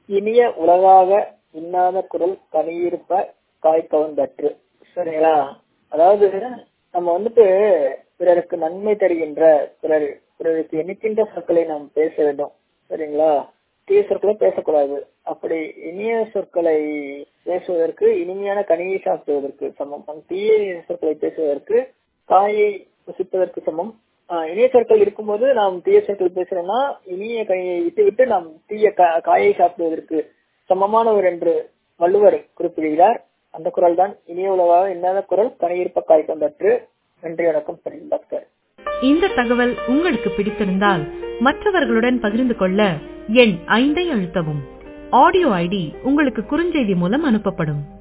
இனிய உலகாக இன்னாத குரல் கனியிருப்ப காய் கவுந்தற்று சரிங்களா அதாவது நம்ம வந்துட்டு பிறருக்கு நன்மை தருகின்ற பிறர் பிறருக்கு இனிக்கின்ற சொற்களை நாம் பேச வேண்டும் சரிங்களா தீய சொற்களை பேசக்கூடாது அப்படி இனிய சொற்களை பேசுவதற்கு இனிமையான கனியை சாப்பிடுவதற்கு சமம் தீய சொற்களை பேசுவதற்கு காயை ருசிப்பதற்கு சமம் இனிய சொற்கள் இருக்கும்போது நாம் தீய சொற்கள் பேசுறோம்னா இனிய கனியை விட்டு விட்டு நாம் தீய காயை சாப்பிடுவதற்கு சமமானவர் என்று வள்ளுவர் குறிப்பிடுகிறார் அந்த குரல் தான் இனிய உலகாக இன்னாத குரல் கனியிருப்ப காய் கொண்டற்று நன்றி வணக்கம் டாக்டர் இந்த தகவல் உங்களுக்கு பிடித்திருந்தால் மற்றவர்களுடன் பகிர்ந்து கொள்ள எண் ஐந்தை அழுத்தவும் ஆடியோ ஐடி உங்களுக்கு குறுஞ்செய்தி மூலம் அனுப்பப்படும்